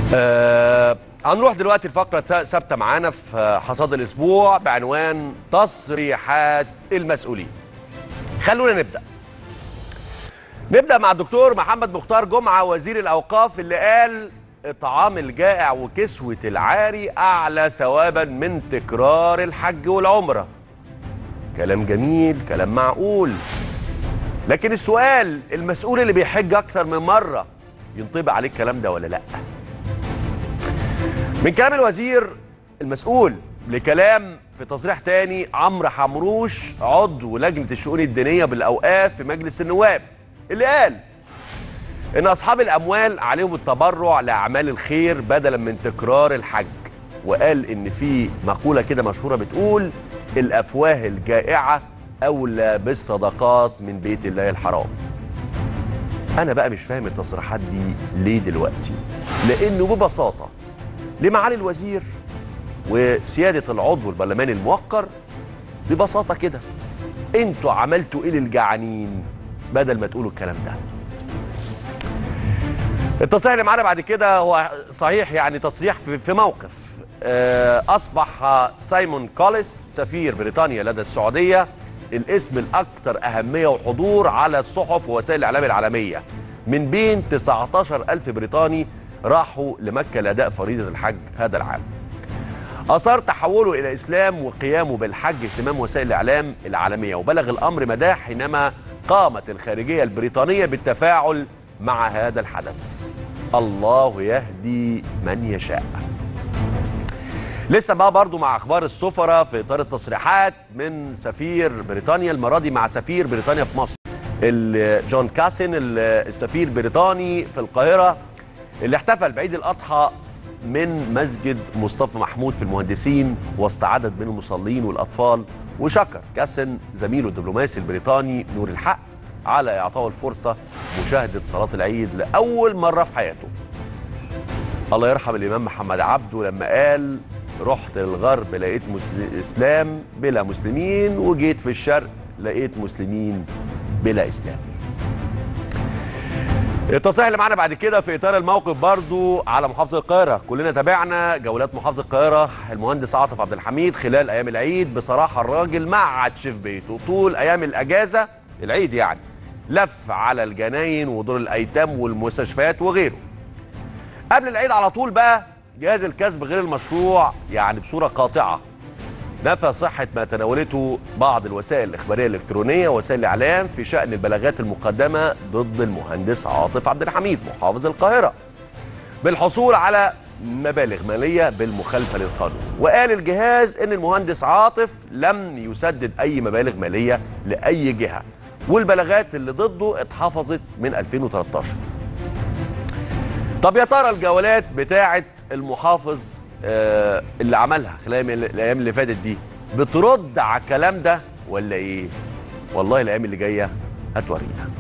آه هنروح دلوقتي الفقرة ثابتة معانا في حصاد الأسبوع بعنوان تصريحات المسؤولين. خلونا نبدأ. نبدأ مع الدكتور محمد مختار جمعة وزير الأوقاف اللي قال إطعام الجائع وكسوة العاري أعلى ثوابا من تكرار الحج والعمرة. كلام جميل، كلام معقول. لكن السؤال المسؤول اللي بيحج أكثر من مرة ينطبق عليه الكلام ده ولا لأ؟ من كلام الوزير المسؤول لكلام في تصريح تاني عمرو حمروش عضو لجنة الشؤون الدينية بالأوقاف في مجلس النواب اللي قال إن أصحاب الأموال عليهم التبرع لأعمال الخير بدلا من تكرار الحج وقال إن في مقولة كده مشهورة بتقول الأفواه الجائعة أولى بالصدقات من بيت الله الحرام أنا بقى مش فاهم التصريحات دي ليه دلوقتي لأنه ببساطة لمعالي الوزير وسيادة العضو البرلماني الموقر ببساطة كده انتوا عملتوا ايه للجعانين بدل ما تقولوا الكلام ده التصريح اللي معانا بعد كده هو صحيح يعني تصريح في, في موقف آه، اصبح سايمون كوليس سفير بريطانيا لدى السعودية الاسم الاكثر اهمية وحضور على الصحف ووسائل الاعلام العالمية من بين 19 ألف بريطاني راحوا لمكة لأداء فريضة الحج هذا العام أثار تحوله إلى إسلام وقيامه بالحج اهتمام وسائل الإعلام العالمية وبلغ الأمر مداه حينما قامت الخارجية البريطانية بالتفاعل مع هذا الحدث الله يهدي من يشاء لسه بقى برضو مع أخبار السفرة في إطار التصريحات من سفير بريطانيا المرة دي مع سفير بريطانيا في مصر جون كاسن السفير البريطاني في القاهرة اللي احتفل بعيد الأضحى من مسجد مصطفى محمود في المهندسين وسط عدد من المصلين والأطفال وشكر كاسن زميله الدبلوماسي البريطاني نور الحق على إعطائه الفرصة مشاهدة صلاة العيد لأول مرة في حياته الله يرحم الإمام محمد عبده لما قال رحت للغرب لقيت مسل... إسلام بلا مسلمين وجيت في الشرق لقيت مسلمين بلا إسلام التصريح اللي معانا بعد كده في اطار الموقف برضو على محافظه القاهره كلنا تابعنا جولات محافظه القاهره المهندس عاطف عبد الحميد خلال ايام العيد بصراحه الراجل ما عادش في بيته طول ايام الاجازه العيد يعني لف على الجناين ودور الايتام والمستشفيات وغيره قبل العيد على طول بقى جهاز الكسب غير المشروع يعني بصوره قاطعه نفى صحة ما تناولته بعض الوسائل الإخبارية الإلكترونية ووسائل الإعلام في شأن البلاغات المقدمة ضد المهندس عاطف عبد الحميد محافظ القاهرة بالحصول على مبالغ مالية بالمخالفة للقانون وقال الجهاز أن المهندس عاطف لم يسدد أي مبالغ مالية لأي جهة والبلاغات اللي ضده اتحفظت من 2013 طب يا ترى الجولات بتاعة المحافظ آه اللي عملها خلال الايام اللي فاتت دي بترد على الكلام ده ولا ايه والله الايام اللي جايه هتورينا